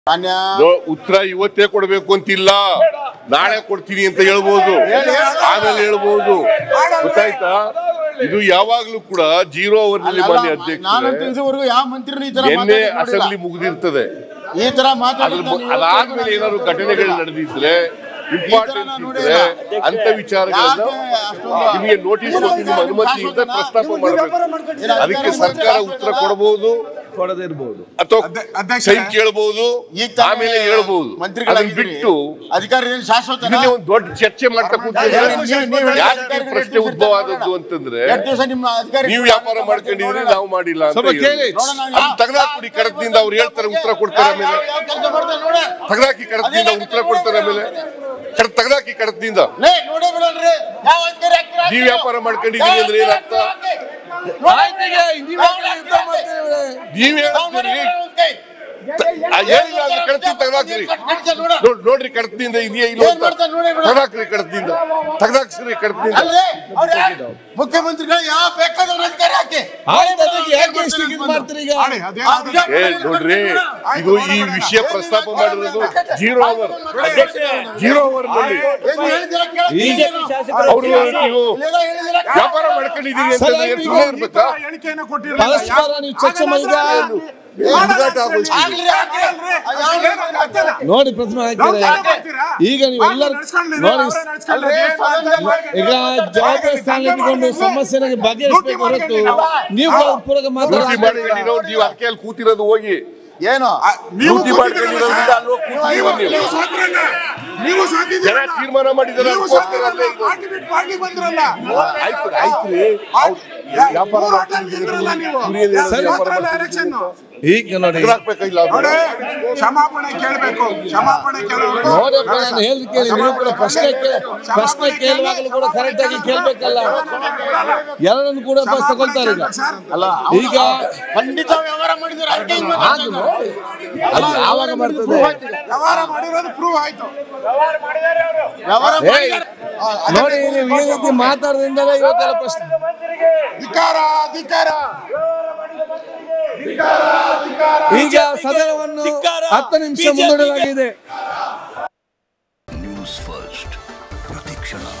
ಮಾನ್ಯ ನೋ- ಉತ್ತರ ಇವತ್ತೇ ಕೊಡ್ಬೇಕು ಅಂತಿಲ್ಲ ನಾಳೆ ಕೊಡ್ತೀನಿ ಅಂತ ಹೇಳ್ಬೋದು ಆಮೇಲೆ ಹೇಳ್ಬೋದು ಗೊತ್ತಾಯ್ತಾ ಇದು ಯಾವಾಗ್ಲೂ ಕೂಡ ಜೀರೋ ಅವರ್ ನಲ್ಲಿ ಮಾನ್ಯ ನಾನು ಅಧ್ಯಕ್ಷ ತಿಳಿಸುವವರೆಗೂ ಯಾವ ಮಂತ್ರಿನೂ ಈ ತರ ನಿನ್ನೆ ಮಾತಾಡಿದ್ದು ನೋಡಿಲ್ಲ. ಅಸೆಂಬ್ಲಿ ಮುಗಿದಿರ್ತದೆ ಈ ತರ ಅದ್ರ ಮಾತಾಡಿದ್ದು ಮು- ನಾನು ಅದಾದ್ಮೇಲೆ ಇವತ್ತು ಏನಾದ್ರು ನೋಡಿಲ್ಲ. ಘಟನೆಗಳು ನಡೆದಿದ್ರೆ ಇಂಪಾರ್ಟೆನ್ಸ್ ನಾನು ಇದ್ರೆ ನೋಡಿಲ್ಲ. ಅಂತ ವಿಚಾರಗಳನ್ನ ಯಾಕೆ ಅಷ್ಟೊಂದು- ನಿಮಗೆ ನೋಟಿಸ್ ಕೊಟ್ಟು ನಿಮ್ಮ ಅನುಮತಿಯಿಂದ ಪ್ರಸ್ತಾಪ ಮಾಡಬೇಕು ಅದಕ್ಕೆ ಸರ್ಕಾರ ಉತ್ತರ ಕೊಡಬಹುದು ಕೊಡದೇ ಇರ್ಬೋದು ಅಥವಾ ಅಧ್ಯ- ಅಧ್ಯಕ್ಷರೇ, ಸೈನ್ ಕೇಳಬಹುದು ಈಗ ತಾನೇ ಆಮೇಲೆ ಹೇಳ್ಬಹುದು ಅದನ್ನ ಮಂತ್ರಿಗಳಾಗಿದ್ದೀರಿ. ಬಿಟ್ಟು ಅಧಿಕಾರಿ ಏನು ಶಾಶ್ವತ ಇದನ್ನೇ ಒಂದು ದೊಡ್ಡ ಚರ್ಚೆ ಮಾಡ್ತಾ ಕೂತ್ಕೊಂಡ್ರೆ ನೀವು- ನೀವು- ನೀವು ಯಾಕೆ ಈ ಅಧಿಕಾರಿಗಳು ಪ್ರಶ್ನೆ ಎಷ್ಟು ಉದ್ಭವ ಆದದ್ದು ಅಂತಂದ್ರೆ ಎರಡು ದಿವಸ ನಿಮ್ಮ ಅಧಿಕಾರಿ ನೀವು ವ್ಯಾಪಾರ ಮಾಡ್ಕೊಂಡಿದ್ರಿ ನಾವು ಮಾಡಿಲ್ಲ ಅಂತ ಸ್ವಲ್ಪ ಕೇಳಿ. ಹೇಳಿದ್ರು. ನೋಡೋಣ ನಾವು ಅದನ್ನ ಯಾವ- ತೆಗೆದಾಕ್ಬಿಡಿ ಕಡತದಿಂದ ಅವ್ರು ಹೇಳ್ತಾರೆ ಉತ್ತರ ಕೊಡ್ತಾರೆ ಯಾವ- ಆಮೇಲೆ ಯಾವ- ಯಾವ ಕೆಲಸ ಮಾಡ್ತಾರೆ ನೋಡಿ. ತೆಗೆದಾಕಿ ಕಡತದಿಂದ ಉತ್ತರ ಕೊಡ್ತಾರೆ ಆಮೇಲೆ ಕಡ ತೆಗೆದಾಕಿ ಕಡತದಿಂದ ಲೇ, ನೋಡೇ ಬಿಡಲ್ರಿ. ಯಾವ ಅಧಿಕಾರಿ ಹಾಕ್ತೀರಾ? ನೀವ್ ವ್ಯಾಪಾರ ಮಾಡ್ಕೊಂಡಿದೀನಿ ಅಂದ್ರೆ ಏನರ್ಥ ಆಯ್ತಿಗೆ, ನೀವ್ ಯಾಕೆ ಯುದ್ಧ ಮಾಡ್ತೀರಿ? ನೀವ್ ಹೇಳ್ತೀರಿ ಆ ಹೇಳಿಲ್ಲ ಅಂದ್ರೆ ಕಡತಿ ತೆಗೆದಾಕ್ರಿ ನೋಡ್ ನೋಡ್ರಿ ಕಡತದಿಂದ ಇದೆಯಾ ಇಲ್ಲ ಏನ್ ಮಾಡ್ತಾರೆ ನೋಡಿ ಬಿಡು. ತೆಗೆದಾಕ್ರಿ ಕಡತದಿಂದ ತೆಗೆದಾಕ್ಸ್ರಿ ಕಡತದಿಂದ ಅಲ್ರಿ ಅವ್ರು ಯಾರು? ಮುಖ್ಯಮಂತ್ರಿಗಳು ಯಾವ ಬೇಕಾದವ್ರ ಅಧಿಕಾರಿ ಹಾಕಿ ಆಯ್ತು, ಅದಕ್ಕೆ ಯಾಕೆ ಇಷ್ಟು ಇದು ಮಾಡ್ತೀರಿ ಈಗ? ಮಾಡಿ, ಅದೇನಾದ್ರು- ಏ ನೋಡ್ರಿ ಇದು ಈ ವಿಷಯ ಪ್ರಸ್ತಾಪ ಮಾಡಿರೋದು ಜೀರೋ ಅವರ್ ಜೀರೋ ಅವರ್ ನಲ್ಲಿ ಏನು ಹೇಳಿದ್ದೀರಾ ಕೇಳಕ್ಕೆ ಈಗ ಏನು? ಅವರು ನೀವು ಇಲ್ಲೆಲ್ಲ ಹೇಳಿದ್ದೀರಾ ಕೇಳಕ್ಕೆ? ವ್ಯಾಪಾರ ಮಾಡ್ಕೊಂಡಿದೀನಿ ಸರ್, ಅಂತ ಈಗ ಸುಮ್ಮನೆ ಇರ್ಬೇಕಾ ಹೇಳಿಕೆಯನ್ನು ಕೊಟ್ಟಿರಲಿಲ್ಲ. ಪರಸ್ಪರ ನೀವು ಚರ್ಚೆ ಮಾಡಿದ ಹುಡುಗಾಟ ಆಗೋಯ್ತು. ಆಗ್ಲಿ, ಆಗ್ಲಿ. ಅದು ಯಾವ ಏನು ಆಗ್ತದೆ? ನೋಡಿ ಪ್ರತಿಮೆ ಹಾಕಿದ್ದಾರೆ ನಾವು ತಾನೇ ಮಾಡ್ತೀರಾ? ಈಗ ನೀವೆಲ್ಲರೂ ನಡ್ಸ್ಕೊಂಡಿದ್ದೀರಾ? ನೋಡಿ ಅವರೇ ನಡ್ಸ್ಕೊಂಡಿದ್ದೀರಾ? ಅಲ್ರಿ, ಸ್ವಾತಂತ್ರ್ಯ ಈಗ ಜವಾಬ್ದಾರಿ ಸ್ಥಾನ ಇಟ್ಕೊಂಡು ಸಮಸ್ಯೆನ ಬಗೆಹರಿಸಬೇಕು ಹೊರತು ನೀವು ಪೂರಕ ಡ್ಯೂಟಿ ಮಾತಾಡ ಮಾಡ್ಕೊಂಡಿರೋರು ನೀವು ಅದಕ್ಕೆ ಅಲ್ಲಿ ಕೂತಿರೋದು ಹೋಗಿ ಏನು ಆ, ನೀವು ಡ್ಯೂಟಿ ಮಾಡ್ಕೊಂಡಿರೋದ್ರಿಂದ ಅಲ್ಲಿ ಹೋಗಿ ನೀವು ಕೂತಿದ್ದೀವಿ ನೀವು ನೀವು. ಸಾಕ್ರಲ್ಲ. ನೀವು ಜನ ಸಾಕಿದ್ದೀರಲ್ಲ. ತೀರ್ಮಾನ ಮಾಡಿದಾರೆ ನೀವು ಅದಕ್ಕೋಸ್ಕರ ಸಾಕಿದ್ರಲ್ಲ, ಅಲ್ಲೇ ಇದು. ಪಾರ್ಟಿ ಬಿಟ್ಟು ಪಾರ್ಟಿ ಬಂದ್ರಲ್ಲ. ಆಯ್ತು ಆಯ್ತ್ರಿ ಅವ್ರು ವ್ಯಾಪಾರ ಮೂರು ಹೋಟೆಲ್ ಗೆದ್ರಲ್ಲ ನೀವು. ಕುಡಿಯೋದು ಏನು ಸರಿ, ವ್ಯಾಪಾರ ಮಾತ್ರ ಮಾಡ್ತಾರೆ? ಎಲೆಕ್ಷನ್. ಈಗ ನೋಡಿ ತೆಗ್ದಾಕ್ಬೇಕಾ ಇಲ್ಲ ಅವ್ರು? ನೋಡಿ ಕ್ಷಮಾಪಣೆ ಕೇಳಬೇಕು ಕ್ಷಮಾಪಣೆ ಕೇಳಬೇಕು ನೋಡಪ್ಪ ನಾನು ಹೇಳಿದ್ ಕೇಳಿ ನೀವು ಕೂಡ ಪ್ರಶ್ನೆ ಕೇ- ಪ್ರಶ್ನೆ ಕೇಳುವಾಗಲೂ ಕೂಡ ಕರೆಕ್ಟ್ ಆಗಿ ಕೇಳ್ಬೇಕಲ್ಲ ಎಲ್ಲರನ್ನು ಕೂಡ ಬಸ್ ತಗೊಳ್ತಾರೆ ಈಗ ಅಲ್ಲ ಈಗ ಖಂಡಿತ ವ್ಯವಹಾರ ಮಾಡಿದ್ರೆ ಅದಕ್ಕೆ ಹಿಂಗ್ ಆಗ ನೋಡಿ ಅದು ಯಾವಾಗ ಮಾಡ್ತದೆ ವ್ಯವಹಾರ ಮಾಡಿರೋದು ಪ್ರೂವ್ ಆಯ್ತು ವ್ಯವಹಾರ ಏಯ್, ಮಾಡಿದ್ದಾರೆ. ನೋಡಿ ನೀವು ಈ ರೀತಿ ಮಾತಾಡೋದ್ರಿಂದಲೇ ಇವತ್ತೆಲ್ಲ ಪ್ರಶ್ನೆ ಧಿಕಾರ ಧಿಕಾರ ಈಗ ಸದನವನ್ನು ಹತ್ತು ನಿಮಿಷ ಮುಂದೂಡಲಾಗಿದೆ ನ್ಯೂಸ್ ಫಸ್ಟ್ ಪ್ರತಿಕ್ಷಣ